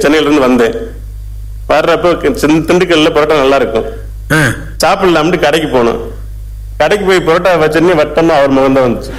சென்னையில இருந்து வந்தேன் வர்றப்போ சின்- திண்டுக்கல்ல பரோட்டா நல்லா இருக்கும் ஆ. சாப்பிடலாம்னு கடைக்கு போனோம் கடைக்கு போய் பரோட்டா வச்சோடனே வட்டமா அவர் முகம் தான் வந்துச்சு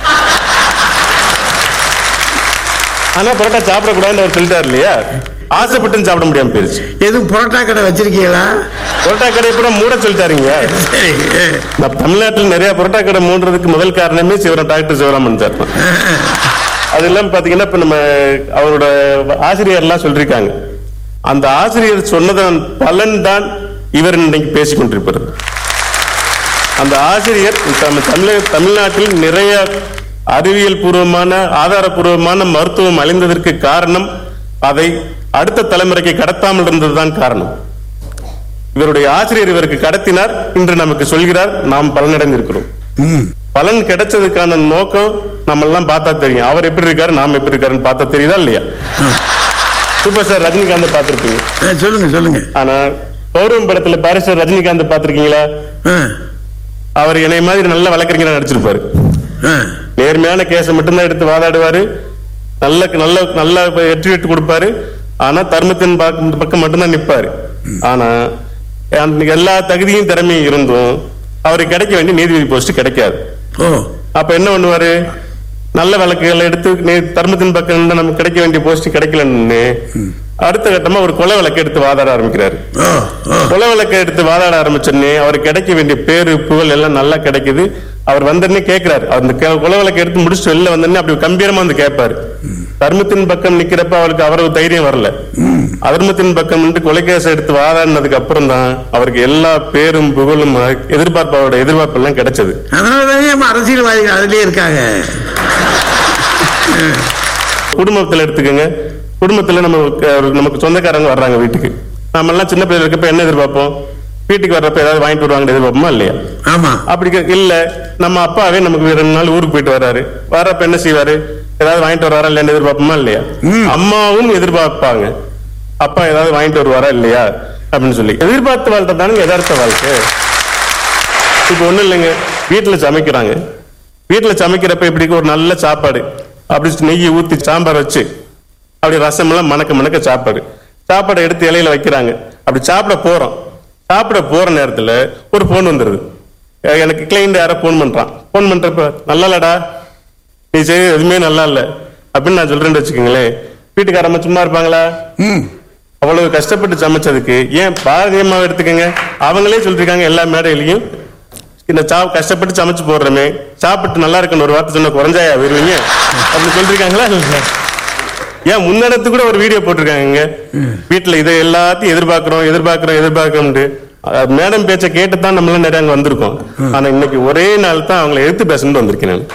ஆனா பரோட்டா சாப்பிடக்கூடாதுன்னு அவர் சொல்லிட்டாரு இல்லையா ஆசைப்பட்டு சாப்பிட முடியாம போயிருச்சு எதுவும் புரோட்டா கடை வச்சிருக்கீங்களா பரோட்டா கடை கூட மூட சொல்லிட்டாருங்க சரி ஆ. நம்ம தமிழ்நாட்டில் நிறைய பரோட்டா கடை மூடுறதுக்கு முதல் காரணமே சிவராம் டாக்டர் சிவராமன் சார் தான் அது இல்லாம பாத்தீங்கன்னா இப்ப நம்ம அவரோட ஆசிரியர்லாம் சொல்லிருக்காங்க அந்த ஆசிரியர் சொன்னதன் பலன் தான் இவர் இன்னைக்கு பேசிக் கொண்டிருப்பார் அந்த ஆசிரியர் நம்ம தமிழக தமிழ்நாட்டில் நிறைய அறிவியல் பூர்வமான ஆதாரபூர்வமான மருத்துவம் அழிந்ததற்கு காரணம் அதை அடுத்த தலைமுறைக்கு கடத்தாமல் இருந்ததுதான் காரணம் இவருடைய ஆசிரியர் இவருக்கு கடத்தினார் இன்று நமக்கு சொல்கிறார் நாம் பலனடைந்திருக்கிறோம் ம். பலன் கிடைச்சதுக்கான நோக்கம் நம்ம எல்லாம் பார்த்தா தெரியும் அவர் எப்படி இருக்காரு நாம் எப்படி இருக்காருன்னு பார்த்தா தெரியுதா இல்லையா சூப்பர் ஸ்டார் ரஜினிகாந்த் பார்த்திருப்பீங்க ஆ, சொல்லுங்க சொல்லுங்க ஆனா கௌரவம் படத்துல பாரிஸ்டர் ரஜினிகாந்த் பார்த்திருக்கீங்களா ஆ. அவர் என்னை மாதிரி நல்ல வழக்கறிஞரா நடிச்சிருப்பாரு ஆ. நேர்மையான கேஸை மட்டும்தான் எடுத்து வாதாடுவாரு நல்ல நல்ல நல்ல வெற்றி வெட்டு கொடுப்பாரு ஆனா தர்மத்தின் பக்கம் பக்கம் மட்டும்தான் நிப்பாரு ஆனா அந்த எல்லா தகுதியும் திறமையும் இருந்தும் அவருக்கு கிடைக்க வேண்டிய நீதிபதி போஸ்ட் கிடைக்காது ஓ அப்ப என்ன பண்ணுவாரு நல்ல வழக்குகளை எடுத்து நே- தர்மத்தின் பக்கம் இருந்தா நமக்கு கிடைக்க வேண்டிய போஸ்ட் கிடைக்கலன்னு அடுத்த கட்டமா ஒரு கொலை வழக்கு எடுத்து வாதாட ஆரம்பிக்கிறாரு ஓ ஓ கொலை வழக்கை எடுத்து வாதாட ஆரம்பிச்சோடனே அவருக்கு கிடைக்க வேண்டிய பேரு புகழ் எல்லாம் நல்லா கிடைக்குது அவர் வந்தோடனே கேட்கிறாரு அந்த கே- கொலை வழக்கை எடுத்து முடிச்சுட்டு வெளில வந்தோடனே அப்படி கம்பீரமா வந்து கேட்பாரு தர்மத்தின் பக்கம் நிக்கிறப்ப அவருக்கு அவ்வளவு தைரியம் வரல அதர்மத்தின் பக்கம் நின்று கொலைகேச எடுத்து வாதாடினதுக்கு அப்புறம் தான் அவருக்கு எல்லா பேரும் புகழும் எதிர்பார்ப்பு அவரோட எதிர்பார்ப்பு எல்லாம் கிடைச்சது அதனாலதானே நம்ம அரசியல்வாதிகள் அதுலயே இருக்காங்க குடும்பத்துல எடுத்துக்கோங்க குடும்பத்துல நம்ம க- நமக்கு சொந்தக்காரங்க வர்றாங்க வீட்டுக்கு நம்ம எல்லாம் சின்ன பிள்ளைல இருக்கப்ப என்ன எதிர்பார்ப்போம் வீட்டுக்கு வர்றப்ப ஏதாவது வாங்கிட்டு வருவாங்கன்னு எதிர்பார்ப்போமா இல்லையா ஆமா அப்படி க- இல்ல நம்ம அப்பாவே நமக்கு ரெண்டு நாள் ஊருக்கு போயிட்டு வராரு வர்றப்ப என்ன செய்வாரு ஏதாவது வாங்கிட்டு வருவாரா இல்லையான்னு எதிர்பார்ப்போமா இல்லையா அம்மாவும் எதிர்பார்ப்பாங்க அப்பா ஏதாவது வாங்கிட்டு வருவாரா இல்லையா அப்படின்னு சொல்லி எதிர்பார்த்த வாழ்க்கை தானுங்க யதார்த்த வாழ்க்கை இப்ப ஒண்ணும் இல்லைங்க வீட்டுல சமைக்கிறாங்க வீட்டுல சமைக்கிறப்ப இப்படி ஒரு நல்ல சாப்பாடு அப்படி நெய்யை ஊத்தி சாம்பார் வச்சு அப்படி ரசம் எல்லாம் மணக்க மணக்க சாப்பாடு சாப்பாடை எடுத்து இலையில வைக்கிறாங்க அப்படி சாப்பிட போறோம் சாப்பிட போற நேரத்துல ஒரு போன் வந்துருது அஹ் எனக்கு கிளைண்ட் யாரோ போன் பண்றான் போன் பண்றப்ப நல்லா இல்லடா நீ செய்ய எதுவுமே நல்லா இல்ல அப்படின்னு நான் சொல்றேன்னு வச்சுக்கோங்களேன் வீட்டுக்காரம்மா சும்மா இருப்பாங்களா ம் அவ்வளவு கஷ்டப்பட்டு சமைச்சதுக்கு ஏன் பாரதியம்மாவை எடுத்துக்கங்க அவங்களே சொல்லிருக்காங்க எல்லா மேடையிலையும் இந்த சா கஷ்டப்பட்டு சமைச்சு போடுறமே சாப்பிட்டு நல்லா இருக்குன்னு ஒரு வார்த்தை சொன்ன குறைஞ்சாயா வருவீங்க அப்படி சொல்லிருக்காங்களா இல்ல ஏன் முன்னடத்து கூட ஒரு வீடியோ போட்டிருக்காங்க வீட்டுல இதை எல்லாத்தையும் எதிர்பார்க்கிறோம் எதிர்பார்க்கிறோம் எதிர்பார்க்கிறோம்னு அஹ் மேடம் பேச்ச கேட்டு தான் நம்மளாம் நிறைய அங்க வந்திருக்கோம் ஆனா இன்னைக்கு ஒரே நாள் தான் அவங்களை எடுத்து பேசணும்னு வந்திருக்கேன் நான்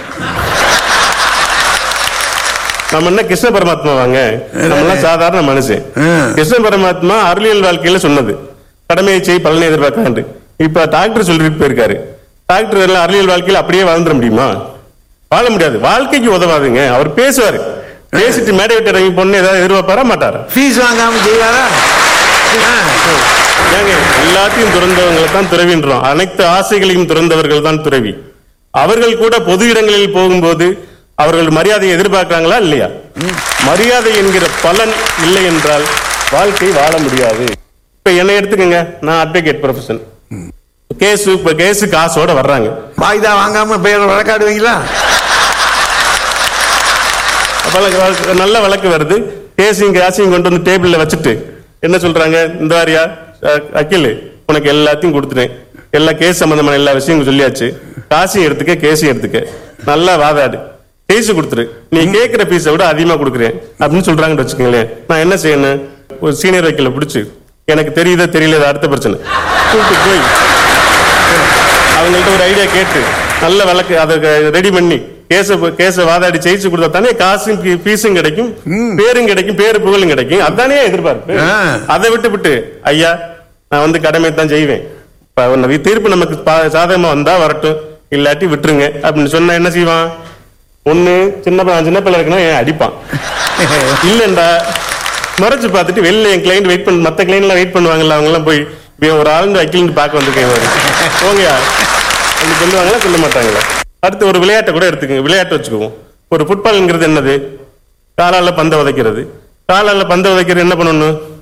நம்ம என்ன கிருஷ்ண பரமாத்மா வாங்க நம்மளாம் சாதாரண மனுஷன் ம். கிருஷ்ண பரமாத்மா அருளியல் வாழ்க்கையில சொன்னது கடமையை செய் பலனை எதிர்பார்க்காண்டு இப்ப டாக்டர் சொல்லிட்டு போயிருக்காரு டாக்டர் எல்லாம் அருளியல் வாழ்க்கையில அப்படியே வாழ்ந்துட முடியுமா வாழ முடியாது வாழ்க்கைக்கு உதவாதுங்க அவர் பேசுவாரு பேசிட்டு மேடை விட்டு இறங்கி பொண்ணு ஏதாவது எதிர்பார்ப்பாரா மாட்டாரா ஃபீஸ் வாங்காம செய்வாரா ஆ. ஏங்க எல்லாத்தையும் துறந்தவங்களை தான் துறவின்றோம் அனைத்து ஆசைகளையும் துறந்தவர்கள் தான் துறவி அவர்கள் கூட பொது இடங்களில் போகும்போது அவர்கள் மரியாதையை எதிர்பார்க்கறாங்களா இல்லையா மரியாதை என்கிற பலன் இல்லை என்றால் வாழ்க்கை வாழ முடியாது இப்ப என்னை எடுத்துக்கங்க நான் அட்வொகேட் ப்ரொஃபஷன் கேஸ் இப்ப கேஸ் காசோட வர்றாங்க வாய்தா வாங்காம பேர் வழக்காடுவீங்களா வழக்கு- வழக்கு- நல்ல வழக்கு வருது கேஸையும் காசையும் கொண்டு வந்து டேபிள்ல வச்சுட்டு என்ன சொல்றாங்க இந்த வாரியா அஹ், அகில் உனக்கு எல்லாத்தையும் கொடுத்துட்டேன் எல்லா கேஸ் சம்பந்தமான எல்லா விஷயங்களும் சொல்லியாச்சு காசையும் எடுத்துக்க கேஸையும் எடுத்துக்க நல்லா வாதாடு கேஸ் கொடுத்துரு நீ கேட்கிற பீஸை விட அதிகமா கொடுக்குறேன் அப்படின்னு சொல்றாங்கன்னு வச்சுக்கோங்களேன் நான் என்ன செய்யணும் ஒரு சீனியர் வக்கீல பிடிச்சு எனக்கு தெரியுதா தெரியல அது அடுத்த பிரச்சனை கூப்பிட்டு போய் அவங்கள்ட்ட ஒரு ஐடியா கேட்டு நல்ல வழக்கு அதை ரெடி பண்ணி கேஸ கேஸ வாதாடி ஜெயிச்சு கொடுத்தா தானே காசும் பீ- ஃபீஸும் கிடைக்கும் பேரும் கிடைக்கும் பேரு புகழும் கிடைக்கும் அதானே எதிர்பார்ப்பு ஆ. அதை விட்டு விட்டு ஐயா நான் வந்து கடமை தான் செய்வேன் இப்ப உன்னை தீர்ப்பு நமக்கு பா- சாதகமா வந்தா வரட்டும் இல்லாட்டி விட்டுருங்க அப்படின்னு சொன்னா என்ன செய்வான் ஒண்ணு சின்ன பையன் சின்ன பிள்ளை இருக்கணும் ஏன் அடிப்பான் இல்லண்டா மறைச்சு பார்த்துட்டு வெளில என் கிளைண்ட் வெயிட் பண்ண மத்த கிளைண்ட் எல்லாம் வெயிட் பண்ணுவாங்கல்ல அவங்க எல்லாம் போய் இவன் ஒரு ஆளுங்க வக்கீல்னு பார்க்க வந்திருக்கேன் இவரு. போங்கயா அப்படி சொல்லுவாங்களா சொல்ல மாட்டாங்களா அடுத்து ஒரு விளையாட்டை கூட எடுத்துக்கோங்க விளையாட்டு வச்சுக்குவோம் ஒரு ஃபுட்பால்ங்கிறது என்னது காலால பந்தை உதைக்கிறது காலால பந்தை உதைக்கிறது என்ன பண்ணணும்